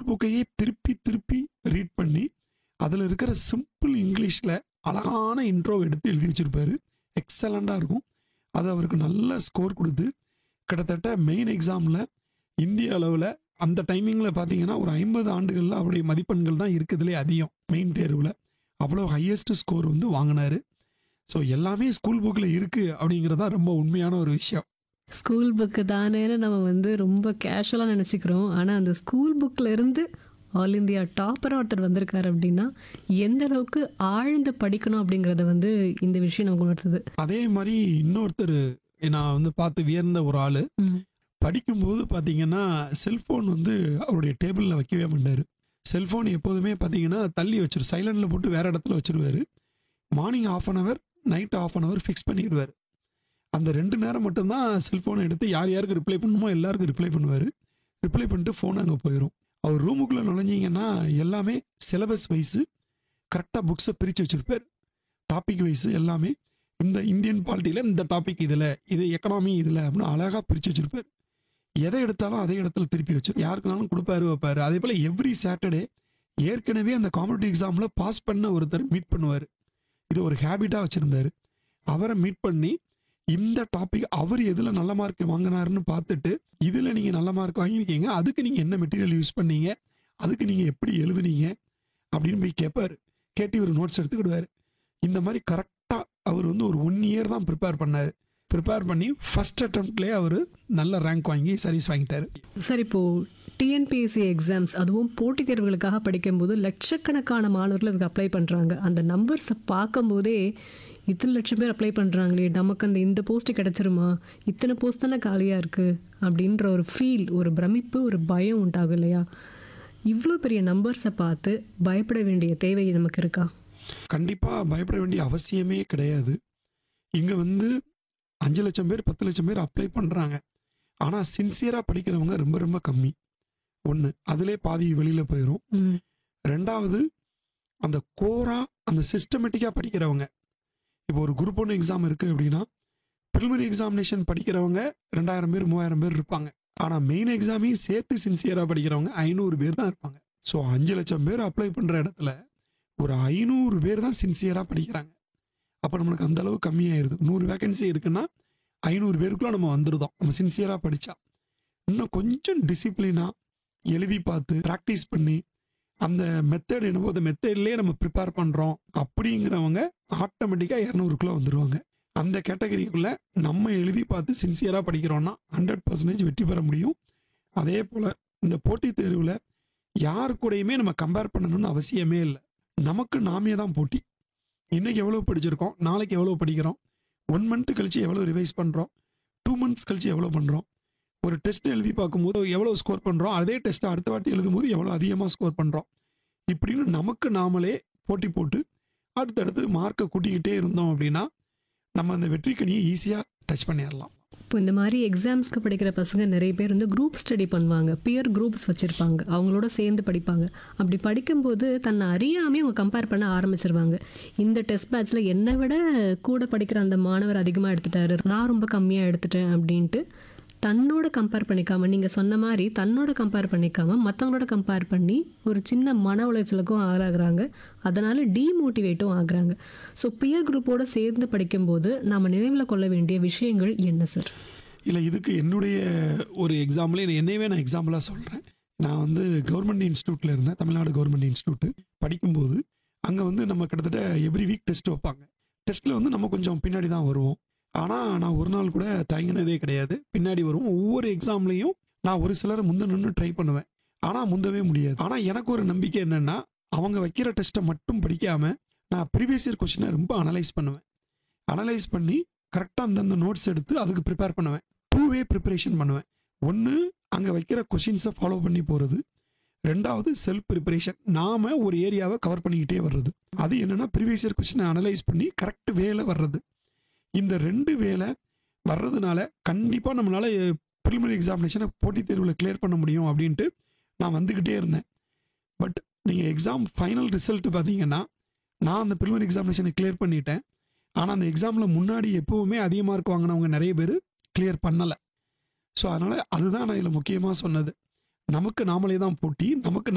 புக்கையே திருப்பி திருப்பி ரீட் பண்ணி அதில் இருக்கிற சிம்பிள் இங்கிலீஷில் அழகான இன்ட்ரோ எடுத்து எழுதி வச்சிருப்பாரு எக்ஸலண்ட்டாக இருக்கும் அது அவருக்கு நல்ல ஸ்கோர் கொடுத்து கிட்டத்தட்ட மெயின் எக்ஸாமில் இந்திய அளவில் அந்த டைமிங்கில் பார்த்தீங்கன்னா ஒரு ஐம்பது ஆண்டுகளில் அவருடைய மதிப்பெண்கள் தான் இருக்குதுலே அதிகம் மெயின் தேர்வில் அவ்வளோ ஹையஸ்ட் ஸ்கோர் வந்து வாங்கினாரு ஸோ எல்லாமே ஸ்கூல் புக்கில் இருக்குது அப்படிங்கிறது தான் ரொம்ப உண்மையான ஒரு விஷயம் ஸ்கூல் புக்கு தானேன்னு நம்ம வந்து ரொம்ப கேஷுவலாக நினச்சிக்கிறோம் ஆனால் அந்த ஸ்கூல் புக்கில் இருந்து ஆல் இந்தியா டாப்பராக ஒருத்தர் வந்திருக்காரு அப்படின்னா எந்த அளவுக்கு ஆழ்ந்து படிக்கணும் அப்படிங்கிறத வந்து இந்த விஷயம் நமக்கு உணர்த்துது அதே மாதிரி இன்னொருத்தர் நான் வந்து பார்த்து வியர்ந்த ஒரு ஆள் ம். படிக்கும்போது பார்த்தீங்கன்னா செல்ஃபோன் வந்து அவருடைய டேபிளில் வைக்கவே மாட்டார் செல்ஃபோன் எப்போதுமே பார்த்தீங்கன்னா தள்ளி வச்சிரு சைலண்டில் போட்டு வேற இடத்துல வச்சிருவாரு morning half an hour night half an hour fix பண்ணிடுவார் அந்த ரெண்டு நேரம் மட்டும்தான் செல்ஃபோனை எடுத்து யார் யாருக்கு ரிப்ளை பண்ணணுமோ எல்லாருக்கும் ரிப்ளை பண்ணுவார் ரிப்ளை பண்ணிட்டு ஃபோன் அங்கே போயிடும் அவர் ரூமுக்குள்ளே நுழைஞ்சிங்கன்னா எல்லாமே சிலபஸ் வைஸு கரெக்டாக புக்ஸை பிரித்து வச்சிருப்பார் டாபிக் வைஸு எல்லாமே இந்த இந்தியன் பாலிட்டியில் இந்த டாபிக் இதில் இது எக்கனாமி இதில் அப்படின்னு அழகாக பிரித்து வச்சிருப்பார் எதை எடுத்தாலும் அதே இடத்துல திருப்பி வச்சு யாருக்குனாலும் கொடுப்பாரு வைப்பாரு அதே போல் எவ்ரி சாட்டர்டே ஏற்கனவே அந்த காம்படிட்டிவ் எக்ஸாமில் பாஸ் பண்ண ஒருத்தர் மீட் பண்ணுவார் இது ஒரு ஹேபிட்டாக வச்சுருந்தாரு அவரை மீட் பண்ணி இந்த டாபிக் அவர் எதில் நல்ல மார்க் வாங்கினாருன்னு பார்த்துட்டு இதில் நீங்கள் நல்ல மார்க் வாங்கியிருக்கீங்க அதுக்கு நீங்கள் என்ன மெட்டீரியல் யூஸ் பண்ணீங்க அதுக்கு நீங்கள் எப்படி எழுதுனீங்க அப்படின்னு போய் கேட்பாரு கேட்டு இவர் நோட்ஸ் எடுத்துக்கிடுவார் இந்த மாதிரி கரெக்டாக அவர் வந்து ஒரு ஒன் இயர் தான் ப்ரிப்பேர் பண்ணார் ப்ரிப்பேர் பண்ணி ஃபர்ஸ்ட் அட்டம்ப்ட்லேயே அவர் நல்ல ரேங்க் வாங்கி சர்வீஸ் வாங்கிட்டாரு சார் இப்போது டிஎன்பிஎஸ்சி எக்ஸாம்ஸ் அதுவும் போட்டித் தேர்வுகளுக்காக படிக்கும்போது லட்சக்கணக்கான மாணவர்கள் அதுக்கு அப்ளை பண்ணுறாங்க அந்த நம்பர்ஸை பார்க்கும்போதே இத்தனை லட்சம் பேர் அப்ளை பண்ணுறாங்களே நமக்கு அந்த இந்த போஸ்ட்டு கிடச்சிருமா இத்தனை போஸ்ட் தானே காலியாக இருக்குது அப்படின்ற ஒரு ஃபீல் ஒரு பிரமிப்பு ஒரு பயம் உண்டாகும் இல்லையா இவ்வளோ பெரிய நம்பர்ஸை பார்த்து பயப்பட வேண்டிய தேவை நமக்கு இருக்கா கண்டிப்பாக பயப்பட வேண்டிய அவசியமே கிடையாது இங்கே வந்து அஞ்சு லட்சம் பேர் பத்து லட்சம் பேர் அப்ளை பண்ணுறாங்க ஆனால் சின்சியராக படிக்கிறவங்க ரொம்ப ரொம்ப கம்மி ஒன்று அதிலே பாதி வெளியில் போயிடும் ம் ரெண்டாவது அந்த கோரா அந்த சிஸ்டமேட்டிக்காக படிக்கிறவங்க இப்போ ஒரு குரூப் ஒன்று எக்ஸாம் இருக்குது அப்படின்னா ப்ரிலிமினரி எக்ஸாமினேஷன் படிக்கிறவங்க ரெண்டாயிரம் பேர் மூவாயிரம் பேர் இருப்பாங்க ஆனால் மெயின் எக்ஸாமையும் சேர்த்து சின்சியராக படிக்கிறவங்க ஐநூறு பேர் தான் இருப்பாங்க ஸோ அஞ்சு லட்சம் பேர் அப்ளை பண்ணுற இடத்துல ஒரு ஐநூறு பேர் தான் சின்சியராக படிக்கிறாங்க அப்போ நம்மளுக்கு அந்த அளவு கம்மியாயிருது நூறு வேகன்சி இருக்குன்னா ஐநூறு பேருக்குள்ள நம்ம வந்துருதோம் நம்ம சின்சியராக படித்தா இன்னும் கொஞ்சம் டிசிப்ளினாக எழுதி பார்த்து ப்ராக்டிஸ் பண்ணி அந்த மெத்தட் என்னவோ அந்த மெத்தட்லேயே நம்ம ப்ரிப்பேர் பண்ணுறோம் அப்படிங்கிறவங்க ஆட்டோமேட்டிக்காக இரநூறுக்குள்ளே வந்துடுவாங்க அந்த கேட்டகரிக்குள்ளே நம்ம எழுதி பார்த்து சின்சியராக படிக்கிறோன்னா ஹண்ட்ரட் பர்சன்டேஜ் வெற்றி பெற முடியும் அதே போல் இந்த போட்டித் தேர்வில் யார் கூடயுமே நம்ம கம்பேர் பண்ணணும்னு அவசியமே இல்லை நமக்கு நாமே தான் போட்டி இன்னைக்கு எவ்வளோ படிச்சிருக்கோம் நாளைக்கு எவ்வளோ படிக்கிறோம் ஒன் மந்த் கழிச்சு எவ்வளோ ரிவைஸ் பண்ணுறோம் டூ மந்த்ஸ் கழிச்சு எவ்வளோ பண்ணுறோம் ஒரு டெஸ்ட் எழுதி பார்க்கும்போது எவ்வளோ ஸ்கோர் பண்ணுறோம் அதே டெஸ்ட்டை அடுத்த வாட்டி எழுதும்போது எவ்வளோ அதிகமாக ஸ்கோர் பண்ணுறோம் இப்படின்னு நமக்கு நாமளே போட்டி போட்டு அடுத்தடுத்து மார்க்கை கூட்டிக்கிட்டே இருந்தோம் அப்படின்னா நம்ம அந்த வெற்றிக்கனியை ஈஸியாக டச் பண்ணிடலாம் இப்போ இந்த மாதிரி எக்ஸாம்ஸ்க்கு படிக்கிற பசங்க நிறைய பேர் வந்து குரூப் ஸ்டடி பண்ணுவாங்க பியர் குரூப்ஸ் வச்சுருப்பாங்க அவங்களோட சேர்ந்து படிப்பாங்க அப்படி படிக்கும்போது தன்னை அறியாமே அவங்க கம்பேர் பண்ண ஆரம்பிச்சிருவாங்க இந்த டெஸ்ட் பேட்ச்சில் என்னை விட கூட படிக்கிற அந்த மாணவர் அதிகமாக எடுத்துட்டாரு நான் ரொம்ப கம்மியாக எடுத்துட்டேன் அப்படின்ட்டு தன்னோட கம்பேர் பண்ணிக்காம நீங்கள் சொன்ன மாதிரி தன்னோட கம்பேர் பண்ணிக்காம மற்றவங்களோட கம்பேர் பண்ணி ஒரு சின்ன மன உளைச்சலுக்கும் ஆளாகிறாங்க அதனால் டீமோட்டிவேட்டும் ஆகுறாங்க ஸோ பியர் குரூப்போட சேர்ந்து படிக்கும்போது நாம் நினைவில் கொள்ள வேண்டிய விஷயங்கள் என்ன சார் இல்லை இதுக்கு என்னுடைய ஒரு எக்ஸாம்பிளே என்னையவே நான் எக்ஸாம்பிளாக சொல்கிறேன் நான் வந்து கவர்மெண்ட் இன்ஸ்டியூட்டில் இருந்தேன் தமிழ்நாடு கவர்மெண்ட் இன்ஸ்டியூட்டு படிக்கும்போது அங்கே வந்து நம்ம கிட்டத்தட்ட எவ்ரி வீக் டெஸ்ட் வைப்பாங்க டெஸ்ட்டில் வந்து நம்ம கொஞ்சம் பின்னாடி தான் வருவோம் ஆனால் நான் ஒரு நாள் கூட தயங்கினதே கிடையாது பின்னாடி வருவோம் ஒவ்வொரு எக்ஸாம்லேயும் நான் ஒரு சிலரை முந்த நின்று ட்ரை பண்ணுவேன் ஆனால் முந்தவே முடியாது ஆனால் எனக்கு ஒரு நம்பிக்கை என்னென்னா அவங்க வைக்கிற டெஸ்ட்டை மட்டும் படிக்காமல் நான் ப்ரீவியஸ் இயர் கொஷினை ரொம்ப அனலைஸ் பண்ணுவேன் அனலைஸ் பண்ணி கரெக்டாக அந்தந்த நோட்ஸ் எடுத்து அதுக்கு ப்ரிப்பேர் பண்ணுவேன் டூ வே ப்ரிப்பரேஷன் பண்ணுவேன் ஒன்று அங்கே வைக்கிற கொஷின்ஸை ஃபாலோ பண்ணி போகிறது ரெண்டாவது செல்ஃப் ப்ரிப்பரேஷன் நாம ஒரு ஏரியாவை கவர் பண்ணிக்கிட்டே வர்றது அது என்னன்னா ப்ரீவியஸ் இயர் கொஷினை அனலைஸ் பண்ணி கரெக்ட் வேல வர்றது இந்த ரெண்டு வேலை வர்றதுனால கண்டிப்பாக நம்மளால ப்ரிலிமினரி எக்ஸாமினேஷனை போட்டித் தேர்வில் கிளியர் பண்ண முடியும் அப்படின்ட்டு நான் வந்துக்கிட்டே இருந்தேன் பட் நீங்கள் எக்ஸாம் ஃபைனல் ரிசல்ட் பார்த்தீங்கன்னா நான் அந்த ப்ரிலிமினரி எக்ஸாமினேஷனை கிளியர் பண்ணிட்டேன் ஆனால் அந்த எக்ஸாமில் முன்னாடி எப்போவுமே அதிக மார்க் வாங்கினவங்க நிறைய பேர் கிளியர் பண்ணலை ஸோ அதனால் அதுதான் நான் இதில் முக்கியமாக சொன்னது நமக்கு நாமளே தான் போட்டி நமக்கு